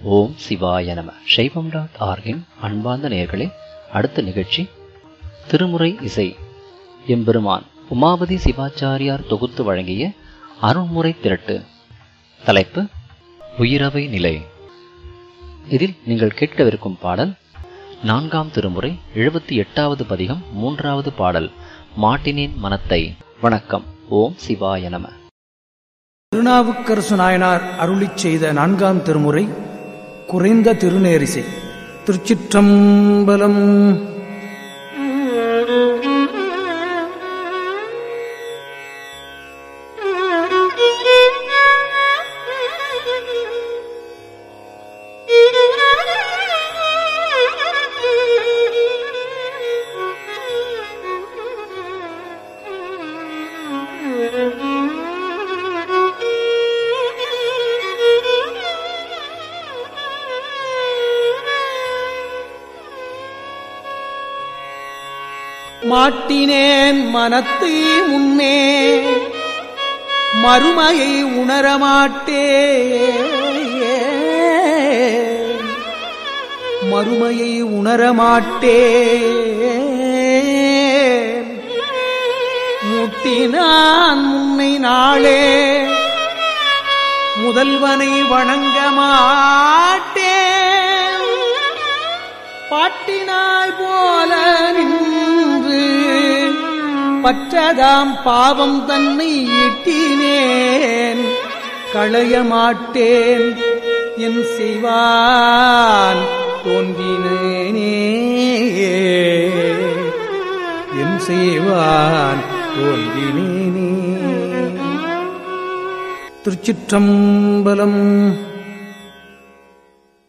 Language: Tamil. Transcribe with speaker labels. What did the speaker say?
Speaker 1: ஓம் சிவாய நம சைவம் டாட் ஆர்கின் அன்பார்ந்த நேயர்களே அடுத்த நிகழ்ச்சி திருமுறை இசை எம்பெருமான் உமாபதி சிவாச்சாரியார் தொகுத்து வழங்கிய அருண்முறை திரட்டு தலைப்பு உயிரவை நிலை இதில் நீங்கள் கேட்கவிருக்கும் பாடல் நான்காம் திருமுறை எழுபத்தி எட்டாவது பதிகம் மூன்றாவது பாடல் மாட்டினேன் மனத்தை வணக்கம் ஓம் சிவாய நம
Speaker 2: திருநாவுக்கரசு நாயனார் அருளிச் செய்த நான்காம் திருமுறை குறைந்த திருநேரிசை திருச்சிற்றம்பலம் மாட்டினேன் மனத்தை முன்னே மறுமையை உணரமாட்டே மறுமையை உணரமாட்டே முட்டினான் முன்னை நாளே முதல்வனை வணங்க மாட்டேன் பாட்டினாய் போல நின்று பற்றதாம் பாவம் தன்னை ஈட்டினேன் களைய மாட்டேன் என் செய்வான் தோன்றினேனே என் செய்வான் தோன்றினேனே திருச்சிற்றம்பலம்